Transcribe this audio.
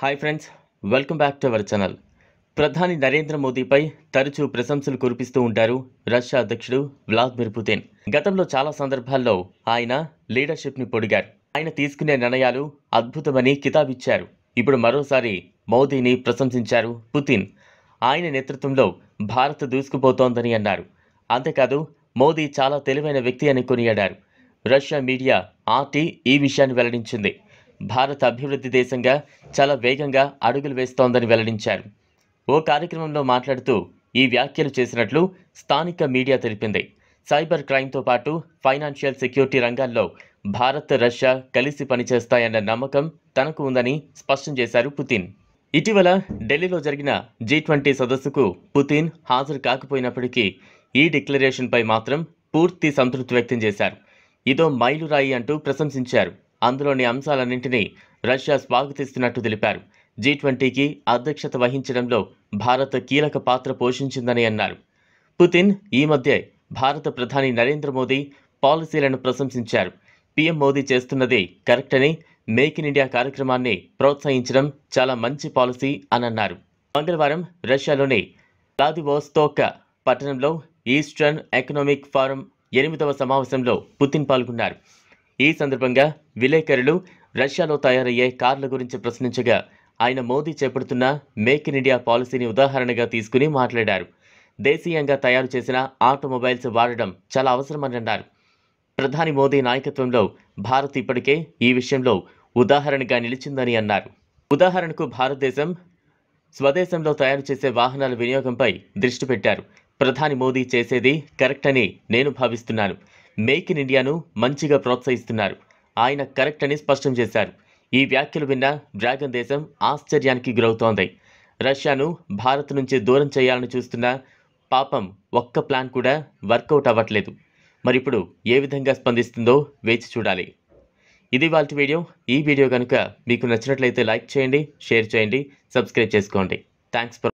hi friends welcome back to our channel ప్రధాని నరేంద్ర మోదీపై తరచూ ప్రశంసలు కురిపిస్తూ ఉంటారు రష్యా అధ్యక్షుడు వ్లాదిమిర్ పుతిన్ గతంలో చాలా సందర్భాల్లో ఆయన లీడర్షిప్ని పొడిగారు ఆయన తీసుకునే నిర్ణయాలు అద్భుతమని కితాబిచ్చారు ఇప్పుడు మరోసారి మోదీని ప్రశంసించారు పుతిన్ ఆయన నేతృత్వంలో భారత్ దూసుకుపోతోందని అన్నారు అంతేకాదు మోదీ చాలా తెలివైన వ్యక్తి అని కొనియాడారు రష్యా మీడియా ఆర్టీ ఈ విషయాన్ని వెల్లడించింది భారత అభివృద్ధి దేశంగా చాలా వేగంగా అడుగులు వేస్తోందని వెల్లడించారు ఓ కార్యక్రమంలో మాట్లాడుతూ ఈ వ్యాఖ్యలు చేసినట్లు స్థానిక మీడియా తెలిపింది సైబర్ క్రైమ్తో పాటు ఫైనాన్షియల్ సెక్యూరిటీ రంగాల్లో భారత్ రష్యా కలిసి పనిచేస్తాయన్న నమ్మకం తనకు ఉందని స్పష్టం చేశారు పుతిన్ ఇటీవల ఢిల్లీలో జరిగిన జీ ట్వంటీ సదస్సుకు పుతిన్ హాజరు కాకపోయినప్పటికీ ఈ డిక్లరేషన్పై మాత్రం పూర్తి సంతృప్తి వ్యక్తం చేశారు ఇదో మైలురాయి అంటూ ప్రశంసించారు అందులోని అంశాలన్నింటినీ రష్యా స్వాగతిస్తున్నట్టు తెలిపారు జీ ట్వంటీకి అధ్యక్షత వహించడంలో భారత్ కీలక పాత్ర పోషించిందని అన్నారు పుతిన్ ఈ మధ్య భారత ప్రధాని నరేంద్ర మోదీ పాలసీలను ప్రశంసించారు పీఎం మోదీ చేస్తున్నది కరెక్ట్ అని మేక్ ఇన్ ఇండియా కార్యక్రమాన్ని ప్రోత్సహించడం చాలా మంచి పాలసీ అని అన్నారు మంగళవారం రష్యాలోని వ్లాదివోస్తోక్ పట్టణంలో ఈస్టర్న్ ఎకనామిక్ ఫోరం ఎనిమిదవ సమావేశంలో పుతిన్ పాల్గొన్నారు ఈ సందర్భంగా విలేకరులు రష్యాలో తయారయ్యే కార్ల గురించి ప్రశ్నించగా ఆయన మోదీ చేపడుతున్న మేక్ ఇన్ ఇండియా పాలసీని ఉదాహరణగా తీసుకుని మాట్లాడారు దేశీయంగా తయారు చేసిన ఆటోమొబైల్స్ వాడడం చాలా అవసరమని అన్నారు ప్రధాని మోదీ నాయకత్వంలో భారత్ ఇప్పటికే ఈ విషయంలో ఉదాహరణగా నిలిచిందని అన్నారు ఉదాహరణకు భారతదేశం స్వదేశంలో తయారు చేసే వాహనాల వినియోగంపై దృష్టి పెట్టారు ప్రధాని మోదీ చేసేది కరెక్ట్ అని నేను భావిస్తున్నాను మేక్ ఇన్ ఇండియాను మంచిగా ప్రోత్సహిస్తున్నారు ఆయన కరెక్ట్ అని స్పష్టం చేశారు ఈ వ్యాఖ్యలు విన్న డ్రాగన్ దేశం ఆశ్చర్యానికి గురవుతోంది రష్యాను భారత్ నుంచి దూరం చేయాలని చూస్తున్న పాపం ఒక్క ప్లాన్ కూడా వర్కౌట్ అవ్వట్లేదు మరిప్పుడు ఏ విధంగా స్పందిస్తుందో వేచి చూడాలి ఇది వాళ్ళ వీడియో ఈ వీడియో కనుక మీకు నచ్చినట్లయితే లైక్ చేయండి షేర్ చేయండి సబ్స్క్రైబ్ చేసుకోండి థ్యాంక్స్ ఫర్